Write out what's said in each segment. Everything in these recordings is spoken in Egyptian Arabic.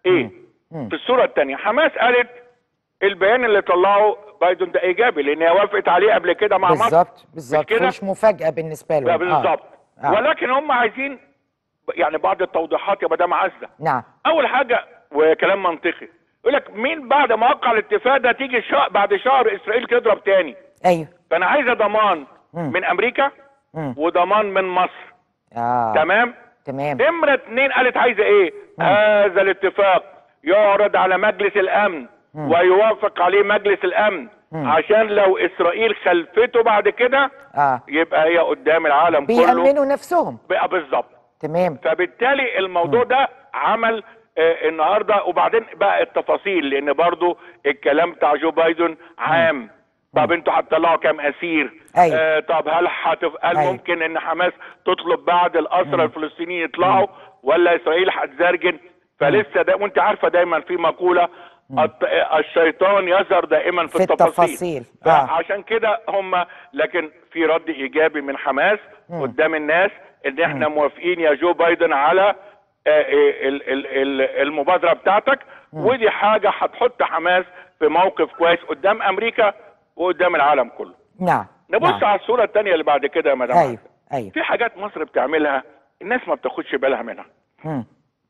ايه في الصوره الثانيه حماس قالت البيان اللي طلعه بايدن ده ايجابي لان هي وافقت عليه قبل كده مع مصر بالظبط بالظبط كده؟ مش مفاجاه بالنسبه لا لهم بالظبط آه. ولكن هم عايزين يعني بعض التوضيحات يا مدام عزه نعم اول حاجه وكلام منطقي يقول لك مين بعد ما وقع الاتفاق ده تيجي شهر بعد شهر اسرائيل تضرب تاني ايوه فانا عايزه ضمان مم. من امريكا مم. وضمان من مصر اه تمام تمام نمرة اتنين قالت عايزة ايه هذا الاتفاق يعرض على مجلس الامن ويوافق عليه مجلس الامن عشان لو اسرائيل خلفته بعد كده اه يبقى هي قدام العالم كله بيأمنوا نفسهم بقى بالظبط تمام فبالتالي الموضوع ده عمل آه النهارده وبعدين بقى التفاصيل لان برضو الكلام بتاع جو بايدن عام طب انتوا هتطلعوا كام اسير أيوة. آه طب هل هتف... هل أيوة. ممكن ان حماس تطلب بعد الاسرى الفلسطينيين يطلعوا ولا اسرائيل هتزرجن فلسه ده وانت عارفه دايما في مقوله الط- الشيطان يظهر دائما في, في التفاصيل. آه. عشان كده هم لكن في رد ايجابي من حماس قدام الناس ان احنا موافقين يا جو بايدن على آه، ال- ال- ال- المبادره بتاعتك ودي حاجه هتحط حماس في موقف كويس قدام امريكا وقدام العالم كله نعم نبص نعم. على الصوره الثانيه اللي بعد كده يا مدام ايوه عزة. ايوه في حاجات مصر بتعملها الناس ما بتاخدش بالها منها مم.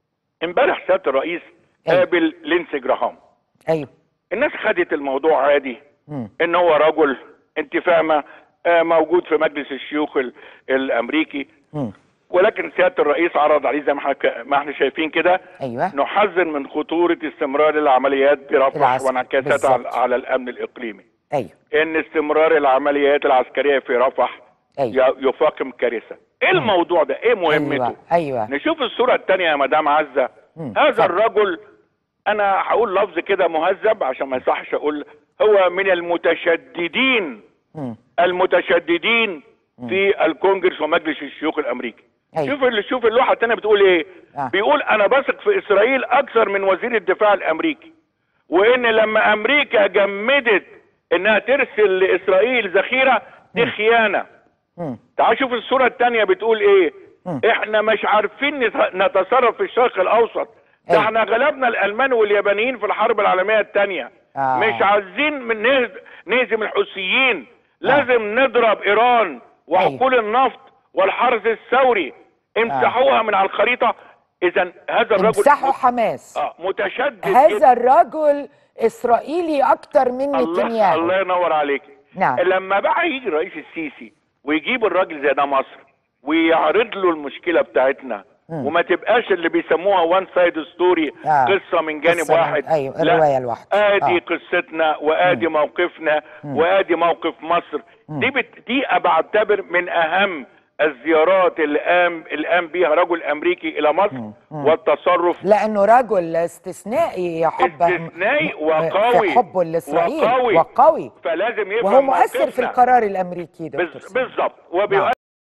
امبارح سياده الرئيس أيوة. قابل لينسي جراهام ايوه الناس خدت الموضوع عادي مم. ان هو رجل انت فاهمه آه، موجود في مجلس الشيوخ ال- الامريكي مم. ولكن سياده الرئيس عرض عليه زي ما احنا ك- ما احنا شايفين كده ايوه نحذر من خطوره استمرار العمليات برفح العسكر- وانعكاساتها على, بالظبط. على الامن الاقليمي ايوه ان استمرار العمليات العسكريه في رفح أيوة. ي- يفاقم كارثه ايه الموضوع ده ايه مهمته ايوه ايوه نشوف الصورة الثانية يا مدام عزة مم. هذا اتفضل. الرجل أنا هقول لفظ كده مهذب عشان ما يصحش أقول هو من المتشددين مم. المتشددين في الكونجرس ومجلس الشيوخ الأمريكي أيوة. شوف اللي شوف اللوحة الثانية بتقول إيه آه. بيقول أنا بثق في إسرائيل أكثر من وزير الدفاع الأمريكي وإن لما أمريكا جمدت إنها ترسل لإسرائيل ذخيرة دي خيانة مم. تعال شوف الصورة التانية بتقول ايه مم. احنا مش عارفين نت- نتصرف في الشرق الاوسط ده أيوة. احنا غلبنا الالمان واليابانيين في الحرب العالمية التانية آه. مش عايزين من نهز- نهزم الحوثيين لازم نضرب ايران وحقول النفط والحرس الثوري امسحوها من على الخريطة اذا هذا الرجل امسحوا حماس اه متشدد هذا جداً. الرجل اسرائيلي اكتر من الله نتنياهو الله ينور عليك نعم. لما بقى يجي الرئيس السيسي ويجيب الراجل زي ده مصر ويعرض له المشكله بتاعتنا مم. وما تبقاش اللي بيسموها وان سايد ستوري آه. قصه من جانب قصة من- واحد أيوة، لا، الرواية الواحدة. ادي آه. قصتنا وادي موقفنا وادي موقف مصر دي بت... دي بعتبر من اهم الزيارات اللي قام اللي قام بيها رجل امريكي الى مصر والتصرف لانه رجل استثنائي يحب استثنائي وقوي في حبه لاسرائيل وقوي وقوي فلازم يفهم وهو مؤثر في موقفنا. القرار الامريكي ده بز- بالظبط وبيؤثر